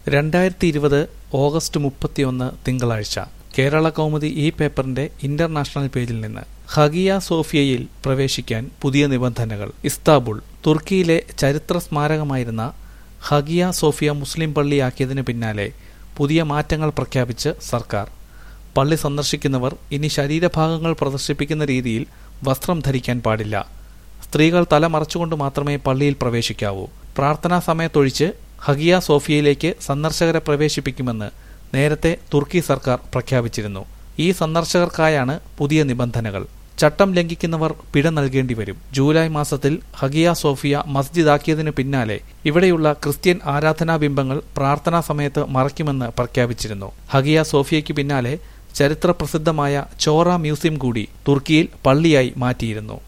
രണ്ടായിരത്തി ഇരുപത് ഓഗസ്റ്റ് മുപ്പത്തിയൊന്ന് തിങ്കളാഴ്ച കേരള കൗമുദി ഈ പേപ്പറിന്റെ ഇന്റർനാഷണൽ പേജിൽ നിന്ന് ഹഗിയ സോഫിയയിൽ പ്രവേശിക്കാൻ പുതിയ നിബന്ധനകൾ ഇസ്താംബുൾ തുർക്കിയിലെ ചരിത്ര സ്മാരകമായിരുന്ന ഹഗിയ സോഫിയ മുസ്ലിം പള്ളിയാക്കിയതിനു പിന്നാലെ പുതിയ മാറ്റങ്ങൾ പ്രഖ്യാപിച്ച് സർക്കാർ പള്ളി സന്ദർശിക്കുന്നവർ ഇനി ശരീരഭാഗങ്ങൾ പ്രദർശിപ്പിക്കുന്ന രീതിയിൽ വസ്ത്രം ധരിക്കാൻ പാടില്ല സ്ത്രീകൾ തല മറച്ചുകൊണ്ട് മാത്രമേ പള്ളിയിൽ പ്രവേശിക്കാവൂ പ്രാർത്ഥനാ സമയത്തൊഴിച്ച് ഹഗിയ സോഫിയയിലേക്ക് സന്ദർശകരെ പ്രവേശിപ്പിക്കുമെന്ന് നേരത്തെ തുർക്കി സർക്കാർ പ്രഖ്യാപിച്ചിരുന്നു ഈ സന്ദർശകർക്കായാണ് പുതിയ നിബന്ധനകൾ ചട്ടം ലംഘിക്കുന്നവർ പിഴ നൽകേണ്ടി വരും ജൂലൈ മാസത്തിൽ ഹഗിയ സോഫിയ മസ്ജിദാക്കിയതിനു പിന്നാലെ ഇവിടെയുള്ള ക്രിസ്ത്യൻ ആരാധനാബിംബങ്ങൾ പ്രാർത്ഥനാ സമയത്ത് മറയ്ക്കുമെന്ന് പ്രഖ്യാപിച്ചിരുന്നു ഹഗിയ സോഫിയയ്ക്ക് പിന്നാലെ ചരിത്ര പ്രസിദ്ധമായ ചോറ മ്യൂസിയം കൂടി തുർക്കിയിൽ പള്ളിയായി മാറ്റിയിരുന്നു